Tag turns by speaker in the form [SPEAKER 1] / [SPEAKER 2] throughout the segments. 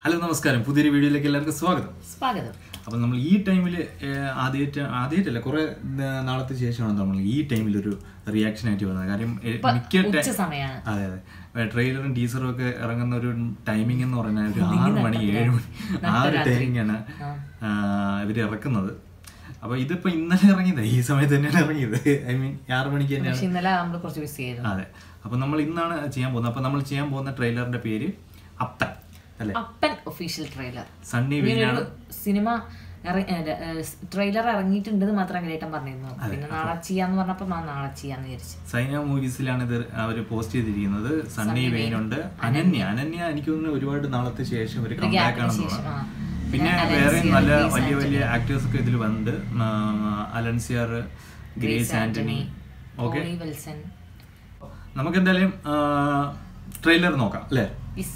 [SPEAKER 1] Hello നമസ്കാരം പുതിയൊരു വീഡിയോയിലേക്ക് എല്ലാവർക്കും സ്വാഗതം
[SPEAKER 2] സ്വാഗതം
[SPEAKER 1] അപ്പം നമ്മൾ ഈ ടൈമിൽ ആദ്യമായിട്ട് ആദ്യമായിട്ടല്ല കുറേ നാളത്തെ ശേഷമാണ് നമ്മൾ ഈ ടൈമിൽ ഒരു റിയാക്ഷൻ ആയിട്ട് വന്നത് കാര്യം എ, മിക്ക ടൈ-
[SPEAKER 2] ഉച്ച സമയമാണ്
[SPEAKER 1] അതെ അതെ ട്രെയിലറും ടീസറും ഒക്കെ ഇറങ്ങുന്ന ഒരു ടൈമിംഗ് എന്ന് പറഞ്ഞാൽ ഒരു ആറ് മണി ഏഴ് മണി ആ ഒരു ടൈമിംഗാണ് ഇവർ ഇറക്കുന്നത് അപ്പൊ ഇതിപ്പോ ഇന്നലെ ഇറങ്ങിയത് ഈ സമയത്ത് തന്നെയാണ് ഇറങ്ങിയത് ഐ മീൻ ആറ് മണിക്ക് തന്നെയാണ്
[SPEAKER 2] പക്ഷെ ഇന്നലെ നമ്മൾ കുറച്ച് ബിസി ആയിരുന്നു
[SPEAKER 1] അതെ അപ്പൊ നമ്മൾ ഇന്നാണ് ചെയ്യാൻ പോകുന്നത് അപ്പൊ നമ്മൾ ചെയ്യാൻ പോകുന്ന ട്രെയിലറിന്റെ പേര് അപ്പൻ അല്ലെ
[SPEAKER 2] അപ്പൻ ഒഫീഷ്യൽ ട്രെയിലർ
[SPEAKER 1] സണ്ണി വെയിനാണ്
[SPEAKER 2] സിനിമ ട്രെയിലർ ഇറങ്ങിയിട്ടുണ്ടെന്ന് മാത്രം കേട്ടൻ പറഞ്ഞിരുന്നു പിന്നെ നാളെ ചെയ്യാന്ന് പറഞ്ഞപ്പോ ഞാൻ നാളെ ചെയ്യാന്ന് വിചാരിച്ചു
[SPEAKER 1] സൈന മൂവീസിലാണ് ഇത് അവർ പോസ്റ്റ് ചെയ്തിരിക്കുന്നത് സണ്ണി വെയിനുണ്ട് അനന്യ അനന്യ എനിക്ക് തോന്നുന്നു ഒരുപാട് നാളത്തെ ശേഷം ഒരു കമ്പാക്ക് ആണെന്ന്
[SPEAKER 2] ശേഷം, ആ.
[SPEAKER 1] തോന്നുന്നു പിന്നെ വേറെ നല്ല വലിയ വലിയ ആക്ടേഴ്സ് ഒക്കെ ഇതിൽ വന്നിട്ട് അലൻസിയർ ഗ്രേസ് ആന്റണി ഓക്കെ
[SPEAKER 2] പോളി വിൽസൺ
[SPEAKER 1] നമുക്ക് എന്തായാലും ട്രെയിലർ നോക്കാം അല്ലേ
[SPEAKER 2] പിസ്.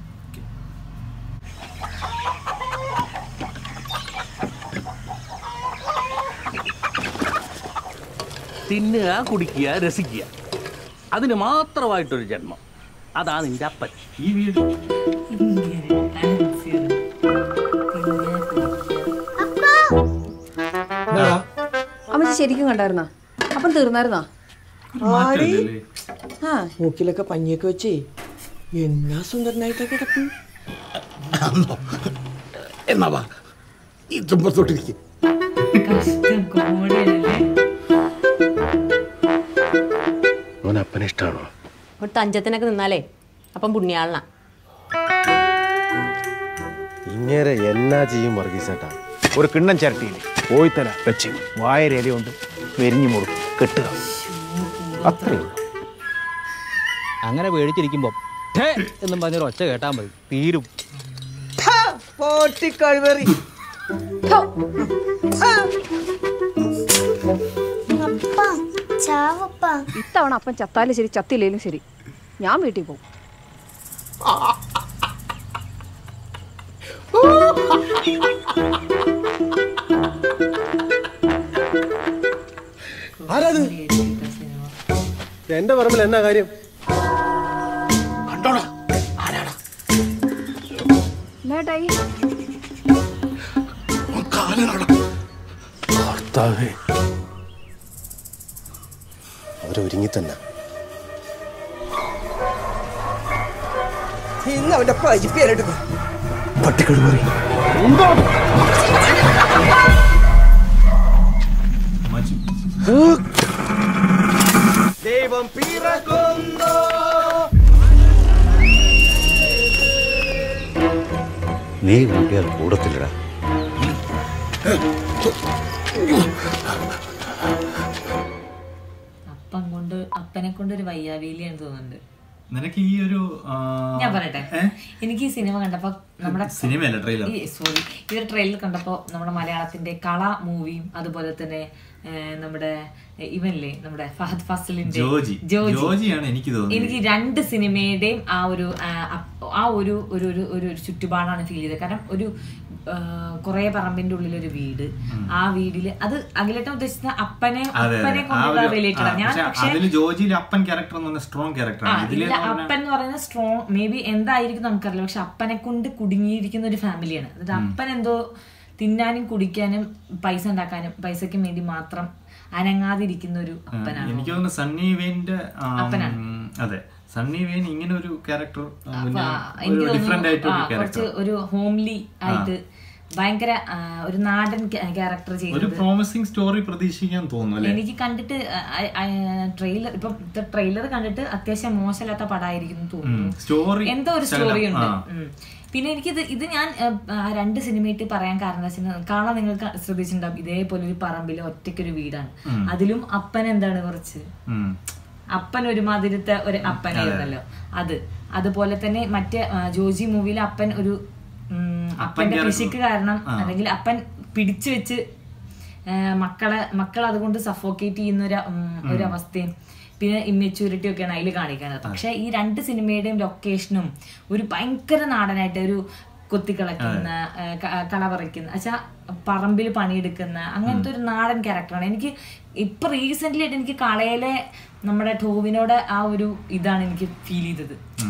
[SPEAKER 3] തിന്നുക കുടിക്കുക രസിക്കുക അതിന് മാത്രമായിട്ടൊരു ജന്മം അതാ നിന്റെ അപ്പൻ
[SPEAKER 1] ഈ വീഡിയോ
[SPEAKER 2] ഇങ്ങനെ അനൗൺസിയർ. പിന്നെ
[SPEAKER 4] അമ്മച്ചി ശരിക്കും കണ്ടായിരുന്നാ അപ്പം തീർന്നായിരുന്നാ
[SPEAKER 1] മാറ്റമില്ലല്ലേ
[SPEAKER 4] ആ
[SPEAKER 5] മൂക്കിലൊക്കെ പഞ്ഞിയൊക്കെ വെച്ചേ എന്നാ സുന്ദരനായിട്ട് കിടക്കും
[SPEAKER 6] എന്നാ വാ ഈ തുമ്പത്തോട്ടിരിക്കും
[SPEAKER 2] കഷ്ടം കോമഡിയല്ലേ
[SPEAKER 6] മോൻ അപ്പനെ ഇഷ്ടമാണോ
[SPEAKER 4] ഒരു തഞ്ചത്തിനൊക്കെ നിന്നാലേ അപ്പം പുണ്യാളനാ
[SPEAKER 7] ഇങ്ങനെ എന്നാ ചെയ്യും വർഗീസേട്ടാ ഒരു കിണ്ണം ചിരട്ടിയിൽ കോയിത്തല വെച്ച് വായരയില കൊണ്ട് വെരിഞ്ഞു മുറുക്കും കെട്ടുക അത്രയും
[SPEAKER 3] അങ്ങനെ പേടിച്ചിരിക്കുമ്പോ ഠേ എന്നും പറഞ്ഞൊരു ഒച്ച കേട്ടാൽ മതി തീരും
[SPEAKER 5] പോട്ടിക്കഴിവറി
[SPEAKER 4] ഇത്തവണ അപ്പം ചത്താലും ശരി ചത്തില്ലേലും ശരി ഞാൻ വീട്ടിൽ പോകും
[SPEAKER 7] ആരാത് എന്റെ പറമ്പിൽ എന്നാ കാര്യം
[SPEAKER 6] കണ്ടോടാ ആരാടാ
[SPEAKER 4] മേട്ടായി
[SPEAKER 6] മോൻ കാലനാടാ
[SPEAKER 7] ഭർത്താവേ അവരൊരുങ്ങി തന്നെ
[SPEAKER 5] ഇന്ന് അവന്റെ പജിപ്പേരെടുക്കും
[SPEAKER 7] പട്ടിക്കഴിവറി
[SPEAKER 1] മച്ചു
[SPEAKER 7] ദൈവം പിറക്കുന്നു
[SPEAKER 6] നീ കൂട്ടിയാൽ കൂടത്തില്ലടാ
[SPEAKER 2] അപ്പം കൊണ്ട് അപ്പനെ കൊണ്ട് ഒരു വയ്യാവേലിയാണ് തോന്നുന്നുണ്ട്
[SPEAKER 1] നിനക്ക് ഈ ഒരു ആ,
[SPEAKER 2] ഞാൻ പറയട്ടെ
[SPEAKER 1] ഏ?
[SPEAKER 2] എനിക്ക് ഈ സിനിമ കണ്ടപ്പോ നമ്മുടെ
[SPEAKER 1] സിനിമയല്ല ട്രെയിലർ
[SPEAKER 2] ഈ സോറി ഇതൊരു ട്രെയിലർ കണ്ടപ്പോ നമ്മുടെ മലയാളത്തിന്റെ കള മൂവിയും അതുപോലെ തന്നെ ഏ, നമ്മുടെ ഇവനില്ലേ നമ്മുടെ ഫഹദ് ഫസലിന്റെ
[SPEAKER 1] ജോജി ജോജിയാണ് എനിക്ക് തോന്നുന്നത്
[SPEAKER 2] എനിക്ക് രണ്ട് സിനിമയുടെയും ആ ഒരു ആ, അപ്പ്- ആ ഒരു ഒരു ഒരു ഒരു ഒരു ചുറ്റുപാടാണ് ഫീൽ ചെയ്തത് കാരണം ഒരു കുറെ പറമ്പിന്റെ ഉള്ളിൽ ഒരു വീട് ആ വീടില് അത് അഖിലേട്ടൻ ഉദ്ദേശിച്ച അപ്പനെ
[SPEAKER 1] അതെ
[SPEAKER 2] അപ്പനെ
[SPEAKER 1] അതെ ആ
[SPEAKER 2] കൊണ്ടുള്ള
[SPEAKER 1] ഒരു
[SPEAKER 2] റിലേറ്റഡ്
[SPEAKER 1] ആ,
[SPEAKER 2] ഞാൻ
[SPEAKER 1] പക്ഷെ
[SPEAKER 2] പക്ഷേ
[SPEAKER 1] അതില് ജോജിയിൽ അപ്പൻ ക്യാരക്ടർ എന്ന് പറഞ്ഞ സ്ട്രോങ്
[SPEAKER 2] ആ
[SPEAKER 1] ക്യാരക്ടറാണ് ഇതില്
[SPEAKER 2] ഇല്ല അപ്പൻ എന്ന് പറയുന്ന സ്ട്രോങ് മേ ബി എന്തായിരിക്കും നമുക്കറിയില്ല പക്ഷെ അപ്പനെ കൊണ്ട് കുടുങ്ങിയിരിക്കുന്ന ഒരു ഫാമിലിയാണ് എന്നിട്ട് അപ്പൻ എന്തോ തിന്നാനും കുടിക്കാനും പൈസ ഉണ്ടാക്കാനും പൈസയ്ക്കും വേണ്ടി മാത്രം അനങ്ങാതിരിക്കുന്ന ഒരു അപ്പനാണ്
[SPEAKER 1] എനിക്ക് തോന്നുന്നു സണ്ണി വെയിന്റെ
[SPEAKER 2] അപ്പനാണ്.
[SPEAKER 1] അതെ സണ്ണി വെയിൻ ഇങ്ങനെ ഒരു ക്യാരക്ടർ
[SPEAKER 2] അപ്പൊ എനിക്ക്
[SPEAKER 1] ഡിഫറെന്റ് ആയിട്ട്
[SPEAKER 2] തോന്നുന്നു
[SPEAKER 1] ഒരു
[SPEAKER 2] ആ, കുറച്ച്
[SPEAKER 1] ക്യാരക്ടർ
[SPEAKER 2] ഒരു ഹോംലി ആയിട്ട് ഭയങ്കര ആ, ഒരു നാടൻ ക്യാരക്ടർ
[SPEAKER 1] ഒരു
[SPEAKER 2] ചെയ്തത്
[SPEAKER 1] പ്രോമിസിങ് സ്റ്റോറി പ്രതീക്ഷിക്കാൻ തോന്നുന്നു അല്ലെ
[SPEAKER 2] എനിക്ക് കണ്ടിട്ട് ട്രെയിലർ ഇപ്പൊ ട്രെയിലർ കണ്ടിട്ട് അത്യാവശ്യം മോശമില്ലാത്ത പടമായിരിക്കും എന്ന് തോന്നുന്നു
[SPEAKER 1] സ്റ്റോറി
[SPEAKER 2] എന്തോ ഒരു സ്റ്റോറി ഉണ്ട് ഉം. പിന്നെ എനിക്കിത് ഇത് ഞാൻ ഏഹ്, ആ, രണ്ട് സിനിമയായിട്ട് പറയാൻ കാരണം എന്താ വെച്ചാൽ കാണാൻ നിങ്ങൾക്ക് ശ്രദ്ധിച്ചിട്ടുണ്ടാവും ഇതേപോലെ ഒരു പറമ്പിൽ ഒറ്റയ്ക്കൊരു വീടാണ് അതിലും അപ്പൻ എന്താണ് കുറച്ച് അപ്പൻ ഒരുമാതിരത്തെ ഒരു അപ്പനായിരുന്നല്ലോ അത് അതുപോലെ തന്നെ മറ്റേ ആ, ജോജി മൂവിയിൽ അപ്പൻ ഒരു ഉം, അപ്പന്റെ
[SPEAKER 1] character-
[SPEAKER 2] കൃഷിക്ക് കാരണം അല്ലെങ്കിൽ അപ്പൻ പിടിച്ചു വെച്ച് ആ, മക്കളെ മക്കൾ അതുകൊണ്ട് സഫോക്കേറ്റ് ചെയ്യുന്ന ഒരു ഉം, ഒരു അവസ്ഥയും പിന്നെ ഇമ്മെച്യൂരിറ്റി ഒക്കെയാണ് അതിൽ കാണിക്കുന്നത് പക്ഷെ ഈ രണ്ട് സിനിമയുടെയും ലൊക്കേഷനും ഒരു ഭയങ്കര നാടനായിട്ട് ഒരു കൊത്തിക്കളക്കുന്ന ആ, ക- കള പറിക്കുന്ന വെച്ചാ പറമ്പിൽ പണിയെടുക്കുന്ന അങ്ങനത്തെ ഒരു നാടൻ ക്യാരക്ടറാണ് എനിക്ക് ഇപ്പൊ റീസെന്റ് ആയിട്ട് എനിക്ക് കളയിലെ നമ്മുടെ ടോവിനോടെ ആ ഒരു ഇതാണ് എനിക്ക് ഫീൽ ചെയ്തത്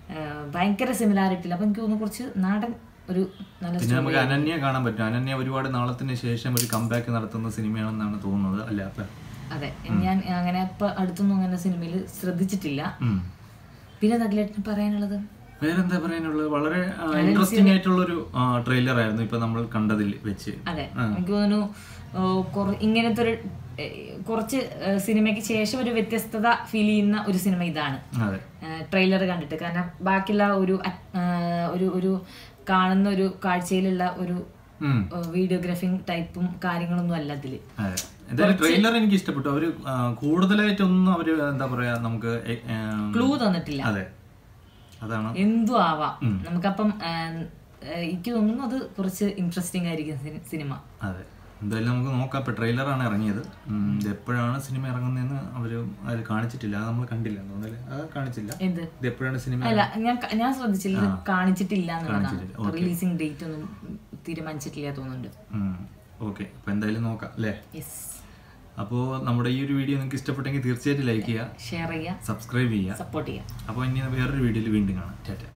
[SPEAKER 2] ഭയങ്കര സിമിലാരിറ്റി ഇല്ല അപ്പൊ എനിക്ക് തോന്നുന്നു കുറച്ച് നാടൻ ഒരു നല്ല
[SPEAKER 1] പിന്നെ നമുക്ക് അനന്യ കാണാൻ പറ്റും അനന്യ ഒരുപാട് നാളത്തിന് ശേഷം ഒരു കംബാക്ക് നടത്തുന്ന സിനിമയാണെന്നാണ് തോന്നുന്നത് അല്ലേ അപ്പൊ
[SPEAKER 2] അതെ ഞാൻ അങ്ങനെ ഇപ്പൊ അടുത്തൊന്നും അങ്ങനെ സിനിമയിൽ ശ്രദ്ധിച്ചിട്ടില്ല
[SPEAKER 1] ഉം.
[SPEAKER 2] പിന്നെ നഗലേട്ടിന് പറയാനുള്ളത്
[SPEAKER 1] വേറെന്താ പറയാനുള്ളത് വളരെ ഇൻട്രസ്റ്റിംഗ് ആയിട്ടുള്ള ഒരു ട്രെയിലർ ആയിരുന്നു ഇപ്പൊ നമ്മൾ കണ്ടതിൽ വെച്ച്
[SPEAKER 2] അതെ എനിക്ക് തോന്നുന്നു ഓ, കുറ- ഇങ്ങനത്തെ ഒരു ഏ, കുറച്ച് ഏ, സിനിമയ്ക്ക് ശേഷം ഒരു വ്യത്യസ്തത ഫീൽ ചെയ്യുന്ന ഒരു സിനിമ ഇതാണ്
[SPEAKER 1] അതെ
[SPEAKER 2] ട്രെയിലർ കണ്ടിട്ട് കാരണം ബാക്കിയുള്ള ഒരു അറ്റ്- ആ, ഒരു ഒരു കാണുന്ന ഒരു കാഴ്ചയിലുള്ള ഒരു
[SPEAKER 1] ഉം.
[SPEAKER 2] വീഡിയോഗ്രാഫിങ് ടൈപ്പും കാര്യങ്ങളൊന്നും അല്ല അതില്
[SPEAKER 1] അതെ എന്തായാലും ട്രെയിലർ എനിക്ക് ഇഷ്ടപ്പെട്ടു അവര് ആ, കൂടുതലായിട്ടൊന്നും അവര് എന്താ പറയാ നമുക്ക് എ- ഏ,
[SPEAKER 2] ക്ലൂ തന്നിട്ടില്ല
[SPEAKER 1] അതെ അതാണ്
[SPEAKER 2] എന്തും ആവാം നമുക്കപ്പം ആ, ആ, എനിക്ക് തോന്നുന്നു അത് കുറച്ച് ഇൻട്രസ്റ്റിംഗ് ആയിരിക്കും സിനി- സിനിമ
[SPEAKER 1] അതെ എന്തായാലും നമുക്ക് നോക്കാം ഇപ്പൊ ട്രെയിലറാണ് ഇറങ്ങിയത് ഉം, ഇത് എപ്പോഴാണ് സിനിമ ഇറങ്ങുന്നതെന്ന് അവര് അതിൽ കാണിച്ചിട്ടില്ല അത് നമ്മൾ കണ്ടില്ല തോന്നുന്നല്ലേ അത് കാണിച്ചില്ല
[SPEAKER 2] എന്ത്
[SPEAKER 1] ഇത് എപ്പോഴാണ് സിനിമ
[SPEAKER 2] അല്ല ഞാൻ ക- ഞാൻ ശ്രദ്ധിച്ചില്ല ഇത് കാണിച്ചിട്ടില്ല
[SPEAKER 1] കാണിച്ചിട്ടില്ല,
[SPEAKER 2] എന്നുള്ളതാണ് റിലീസിംഗ് ഡേറ്റ് ഒന്നും തീരുമാനിച്ചിട്ടില്ല തോന്നുന്നുണ്ട്
[SPEAKER 1] ഓക്കെ അപ്പൊ എന്തായാലും നോക്കാം അല്ലേ
[SPEAKER 2] യെസ്
[SPEAKER 1] അപ്പോൾ നമ്മുടെ ഈ ഒരു വീഡിയോ നിങ്ങൾക്ക് ഇഷ്ടപ്പെട്ടെങ്കിൽ തീർച്ചയായിട്ടും ലൈക്ക് ചെയ്യുക
[SPEAKER 2] ഷെയർ ചെയ്യുക
[SPEAKER 1] സബ്സ്ക്രൈബ് ചെയ്യുക
[SPEAKER 2] സപ്പോർട്ട് ചെയ്യുക
[SPEAKER 1] അപ്പോൾ ഇനി വേറൊരു വീഡിയോയിൽ വീണ്ടും കാണാം ടാറ്റ